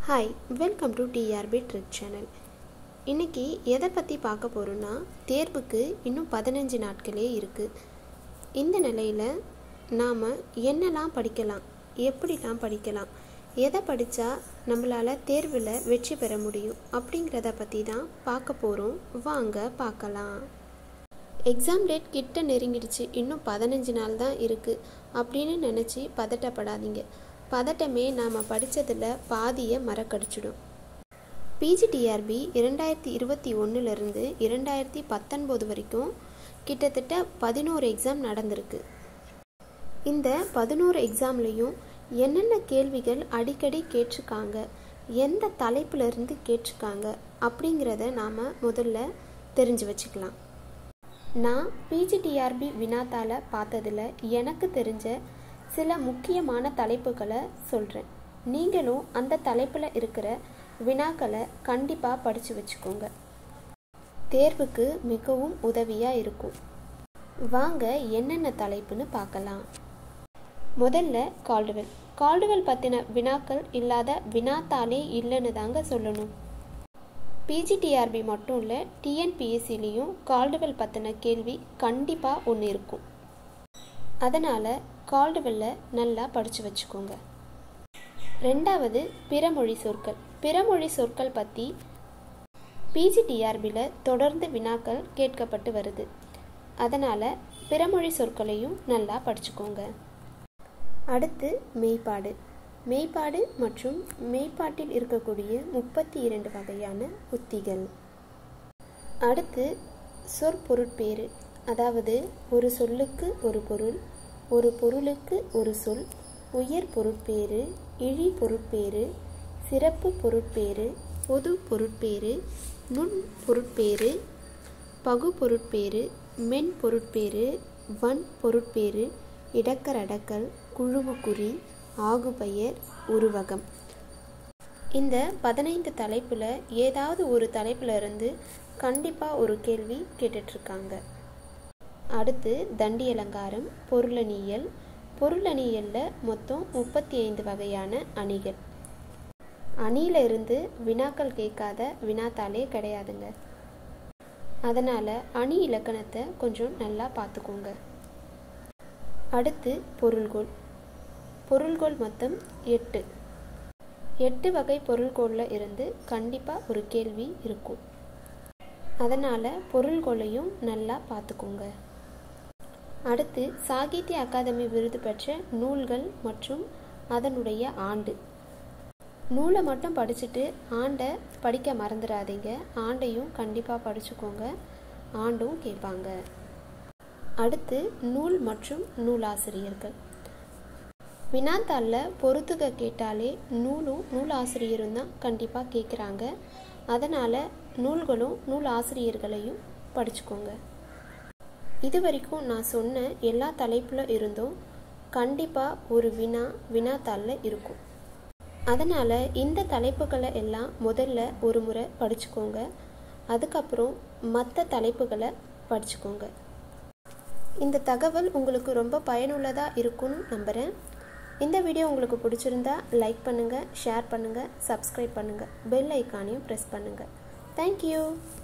hi welcome to TRP trick channel இன்றைக்கி எதை பற்றி பார்க்க போகிறோன்னா தேர்வுக்கு இன்னும் பதினஞ்சு நாட்களே இருக்குது இந்த நிலையில் நாம் என்னெல்லாம் படிக்கலாம் எப்படிலாம் படிக்கலாம் எதை படித்தா நம்மளால் தேர்வில் வெற்றி பெற முடியும் அப்படிங்கிறத பற்றி தான் பார்க்க போகிறோம் வாங்க பார்க்கலாம் எக்ஸாம் டேட் கிட்ட நெருங்கிடுச்சு இன்னும் பதினஞ்சு நாள் தான் இருக்குது அப்படின்னு நினச்சி பதட்டப்படாதீங்க பதட்டமே நாம் படித்ததில் பாதியை மறக்கடிச்சிடும் பிஜிடிஆர்பி இரண்டாயிரத்தி இருபத்தி ஒன்றுலேருந்து இரண்டாயிரத்தி பத்தொன்பது வரைக்கும் கிட்டத்தட்ட பதினோரு எக்ஸாம் நடந்திருக்கு இந்த பதினோரு எக்ஸாம்லேயும் என்னென்ன கேள்விகள் அடிக்கடி கேட்டிருக்காங்க எந்த தலைப்பிலிருந்து கேட்டிருக்காங்க அப்படிங்கிறத நாம் முதல்ல தெரிஞ்சு வச்சுக்கலாம் நான் பிஜிடிஆர்பி வினாத்தால பார்த்ததில் எனக்கு தெரிஞ்ச சில முக்கியமான தலைப்புகளை சொல்கிறேன் நீங்களும் அந்த தலைப்பில் இருக்கிற வினாக்களை கண்டிப்பாக படித்து வச்சுக்கோங்க தேர்வுக்கு மிகவும் உதவியாக இருக்கும் வாங்க என்னென்ன தலைப்புன்னு பார்க்கலாம் முதல்ல கால்டுவெல் கால்டுவெல் பற்றின வினாக்கள் இல்லாத வினாத்தாலே இல்லைன்னு தாங்க சொல்லணும் பிஜிடிஆர்பி மட்டும் இல்லை டிஎன்பிஎஸ்சிலையும் கால்டுவெல் பற்றின கேள்வி கண்டிப்பாக ஒன்று இருக்கும் அதனால் கால்டுவெல்ல நல்லா படித்து வச்சுக்கோங்க ரெண்டாவது பிறமொழி சொற்கள் பிறமொழி சொற்கள் பற்றி பிஜிடிஆர்பியில் தொடர்ந்து வினாக்கள் கேட்கப்பட்டு வருது அதனால் பிறமொழி சொற்களையும் நல்லா படிச்சுக்கோங்க அடுத்து மெய்ப்பாடு மெய்ப்பாடு மற்றும் மெய்ப்பாட்டில் இருக்கக்கூடிய முப்பத்தி இரண்டு வகையான உத்திகள் அடுத்து சொற்பொருட்பேறு அதாவது ஒரு சொல்லுக்கு ஒரு பொருள் ஒரு பொருளுக்கு ஒரு சொல் உயர் பொருட்பேறு இழி பொருட்பேறு சிறப்பு பொருட்பேறு பொது பொருட்பேறு நுண் பொருட்பேறு பகு பொருட்பேறு மென் பொருட்பேறு வன் பொருட்பேறு இடக்கரடக்கல் குழுவுக்குறி ஆகுபெயர் உருவகம் இந்த பதினைந்து தலைப்பில் ஏதாவது ஒரு தலைப்பில் இருந்து கண்டிப்பாக ஒரு கேள்வி கேட்டுட்ருக்காங்க அடுத்து தண்டி அலங்காரம் பொருளணியல் பொருளணியலில் மொத்தம் முப்பத்தி ஐந்து வகையான அணிகள் அணியில இருந்து வினாக்கள் கேட்காத வினாத்தாலே கிடையாதுங்க அதனால் அணி இலக்கணத்தை கொஞ்சம் நல்லா பார்த்துக்கோங்க அடுத்து பொருள்கோள் பொருள்கோள் மொத்தம் எட்டு எட்டு வகை பொருள்கோளில் இருந்து கண்டிப்பாக ஒரு கேள்வி இருக்கும் அதனால் பொருள்கோளையும் நல்லா பார்த்துக்கோங்க அடுத்து சாகித்ய அகாதமி விருது பெற்ற நூல்கள் மற்றும் அதனுடைய ஆண்டு நூலை மட்டும் படிச்சுட்டு ஆண்டை படிக்க மறந்துடாதீங்க ஆண்டையும் கண்டிப்பாக படிச்சுக்கோங்க ஆண்டும் கேட்பாங்க அடுத்து நூல் மற்றும் நூலாசிரியர்கள் வினாத்தாளில் பொறுத்துக கேட்டாலே நூலும் நூலாசிரியரும் தான் கண்டிப்பாக கேட்குறாங்க அதனால் நூல்களும் நூல் ஆசிரியர்களையும் படிச்சுக்கோங்க இது வரைக்கும் நான் சொன்ன எல்லா தலைப்பில் இருந்தும் கண்டிப்பாக ஒரு வினா வினாத்தாளில் இருக்கும் அதனால் இந்த தலைப்புகளை எல்லாம் முதல்ல ஒரு முறை படிச்சுக்கோங்க அதுக்கப்புறம் மற்ற தலைப்புகளை படிச்சுக்கோங்க இந்த தகவல் உங்களுக்கு ரொம்ப பயனுள்ளதாக இருக்கும்னு நம்புகிறேன் இந்த வீடியோ உங்களுக்கு பிடிச்சிருந்தா லைக் பண்ணுங்கள் ஷேர் பண்ணுங்கள் சப்ஸ்கிரைப் பண்ணுங்கள் பெல் ஐக்கானையும் ப்ரெஸ் பண்ணுங்கள் தேங்க்யூ